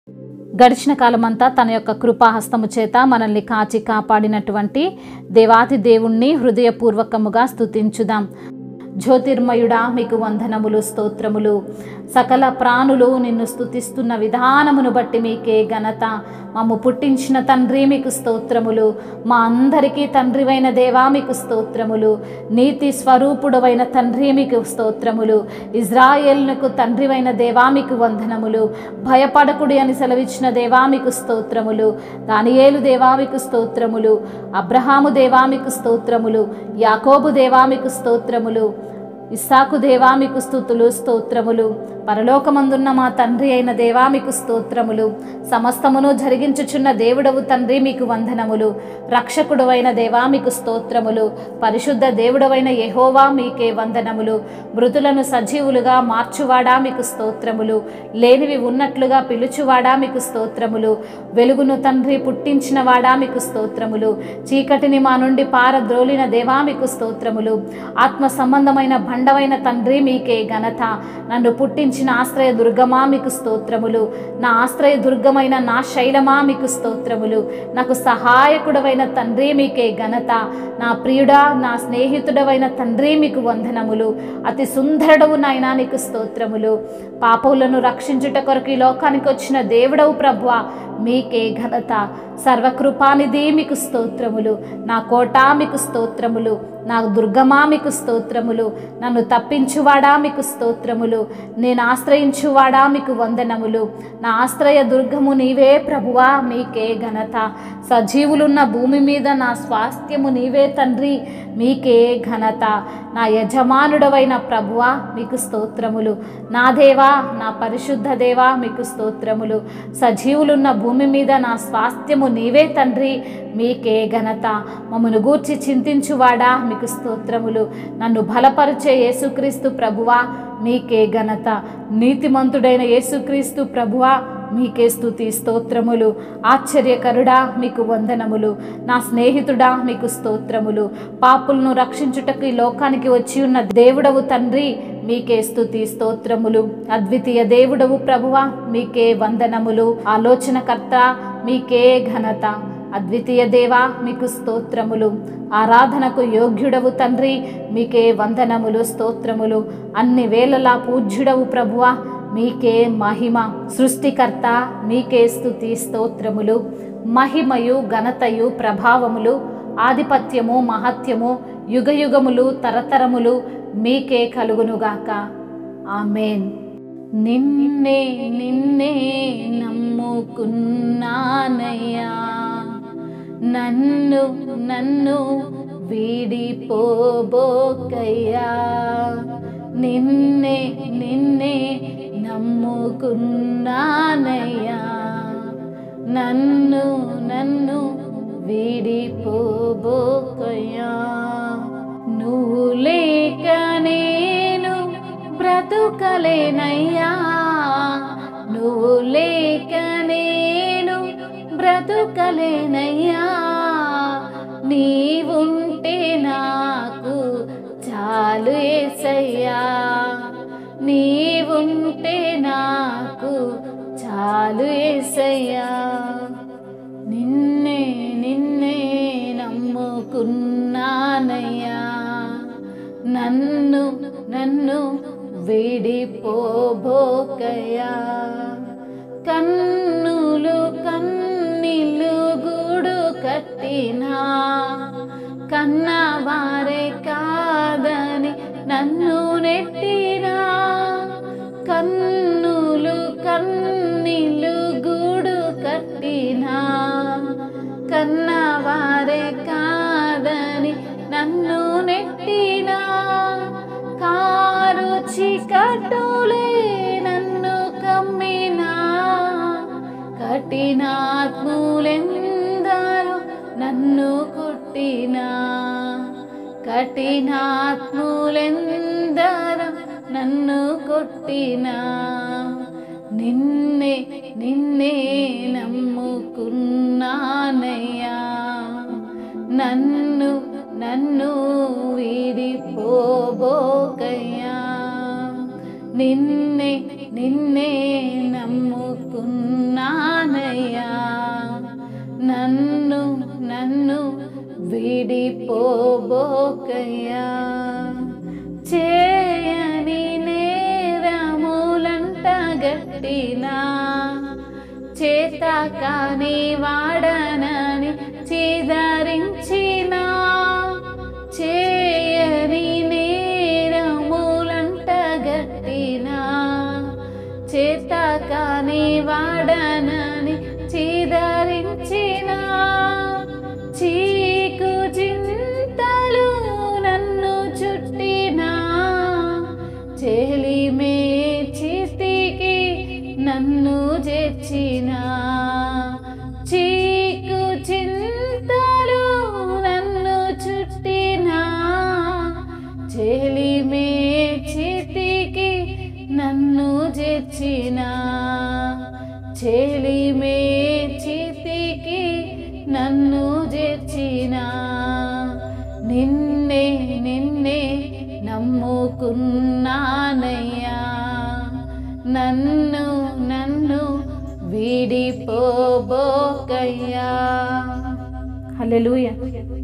గడిచిన కాలమంతా తన యొక్క కృపాహస్తము చేత మనల్ని కాచి కాపాడినటువంటి దేవాతి దేవుణ్ణి హృదయపూర్వకముగా స్తుతించుదాం జ్యోతిర్మయుడా మీకు వందనములు స్తోత్రములు సకల ప్రాణులు నిన్ను స్తుతిస్తున్న విధానమును బట్టి మీకే ఘనత మమ్ము పుట్టించిన తండ్రి మీకు స్తోత్రములు మా అందరికీ తండ్రివైన దేవా మీకు స్తోత్రములు నీతి స్వరూపుడవైన తండ్రి మీకు స్తోత్రములు ఇజ్రాయేల్నకు తండ్రివైన దేవా మీకు వందనములు భయపడకుడి అని సెలవిచ్చిన దేవా మీకు స్తోత్రములు దానియేలు దేవా మీకు స్తోత్రములు అబ్రహాము దేవా మీకు స్తోత్రములు యాకోబు దేవా మీకు స్తోత్రములు ఇస్సాకు దేవా మీకు స్థుతులు స్తోత్రములు పరలోకమందున్న మా తండ్రి అయిన దేవా మీకు స్తోత్రములు సమస్తమును జరిగించుచున్న దేవుడవు తండ్రి మీకు వందనములు రక్షకుడవైన దేవా మీకు స్తోత్రములు పరిశుద్ధ దేవుడవైన యెహోవా మీకే వందనములు మృతులను సజీవులుగా మార్చువాడా మీకు స్తోత్రములు లేనివి ఉన్నట్లుగా పిలుచువాడా మీకు స్తోత్రములు వెలుగును తండ్రి పుట్టించిన వాడా మీకు స్తోత్రములు చీకటిని మా నుండి పారద్రోలిన దేవా మీకు స్తోత్రములు ఆత్మ సంబంధమైన బండవైన తండ్రి మీకే ఘనత నన్ను పుట్టించిన ఆశ్రయ దుర్గమా మీకు స్తోత్రములు నా ఆశ్రయ దుర్గమైన నా శైలమా మీకు స్తోత్రములు నాకు సహాయకుడవైన తండ్రి మీకే ఘనత నా ప్రియుడా నా స్నేహితుడవైన తండ్రి మీకు వందనములు అతి సుందరుడవు నాయనా నీకు స్తోత్రములు పాపములను రక్షించుట కొరకు ఈ లోకానికి వచ్చిన దేవుడవు ప్రభువ మీకే ఘనత సర్వకృపానిధి మీకు స్తోత్రములు నా కోట మీకు స్తోత్రములు నా దుర్గమా మీకు స్తోత్రములు నన్ను తప్పించువాడా మీకు స్తోత్రములు నేను ఆశ్రయించువాడా మీకు వందనములు నా ఆశ్రయ దుర్గము నీవే ప్రభువా మీకే ఘనత సజీవులున్న భూమి మీద నా స్వాస్థ్యము నీవే తండ్రి మీకే ఘనత నా యజమానుడవైన ప్రభువా మీకు స్తోత్రములు నా దేవా నా పరిశుద్ధ దేవా మీకు స్తోత్రములు సజీవులున్న భూమి మీద నా స్వాస్థ్యము నీవే తండ్రి మీకే ఘనత మమ్మను గూర్చి చింతించువాడా మీకు స్తోత్రములు నన్ను బలపరిచే యేసుక్రీస్తు ప్రభువా మీకే ఘనత నీతిమంతుడైన యేసుక్రీస్తు ప్రభువా మీకే స్తుతి స్తోత్రములు ఆశ్చర్యకరుడా మీకు వందనములు నా స్నేహితుడా మీకు స్తోత్రములు పాపులను రక్షించుటకు ఈ లోకానికి వచ్చి ఉన్న దేవుడవు తండ్రి మీకే స్తుతి స్తోత్రములు అద్వితీయ దేవుడవు ప్రభువా మీకే వందనములు ఆలోచనకర్త మీకే ఘనత అద్వితీయ దేవా మీకు స్తోత్రములు ఆరాధనకు యోగ్యుడవు తండ్రి మీకే వందనములు స్తోత్రములు అన్ని వేళలా పూజ్యుడవు ప్రభువా మీకే మహిమ సృష్టికర్త మీకే స్తుతి స్తోత్రములు మహిమయు ఘనతయు ప్రభావములు ఆధిపత్యము మహత్యము యుగయుగములు తరతరములు మీకే కలుగునుగాక ఆమెన్ నిన్నే నిన్నే నమ్ముకున్నానయ్యా నన్ను నన్ను వీడిపోబోకయ్యా నిన్నే నిన్నే నమ్ముకున్నానయ్యా నన్ను నన్ను వీడిపోబోకయ్యా నువ్వు లేక నేను బ్రతుకలేనయ్యా నువ్వు లేక నేను బ్రతుకలేనయ్యా నీవుంటే నాకు చాలు ఏసయ్యా నీవుంటే నాకు చాలు ఏసయ్యా నిన్నే నిన్నే నమ్ముకున్నానయ్యా నన్ను నన్ను వీడిపోబోకయ్యా కన్నులు కన్నీళ్ళు గూడు కట్టినా కన్నవారే కాదని నన్ను నెట్టినా కన్నులు కన్నీళ్ళు గూడు కట్టినా కన్నవారే కాదని నన్ను నెట్టినా కారు చీకటులే నన్ను కమ్మినా కఠినాత్ములెందరూ నన్ను కుట్టినా కఠినాత్ములెందరూ నన్ను కొట్టినా నిన్నే నిన్నే నమ్ముకున్నానయ్యా నన్ను నన్ను వీడిపోబోకయ్యా నిన్నే నిన్నే నమ్ముకున్నానయ్యా చేత కాని వాడనని చిదరించిన చేయని నేరములంటగట్టిన చేత కాని వాడనని చిదరించిన చీకు చింతలు నన్ను చుట్టినా చెలిమే చితికి నన్ను చేర్చిన చీకు చింతలు నన్ను చుట్టినా చెలిమే చితికి నన్ను చేర్చిన చెలిమే చితికి నన్ను చేర్చిన నిన్నే నిన్నే నమ్ముకున్నానయ్యా నన్ను నన్ను వీడిపోబోకయ్యా హల్లెలూయా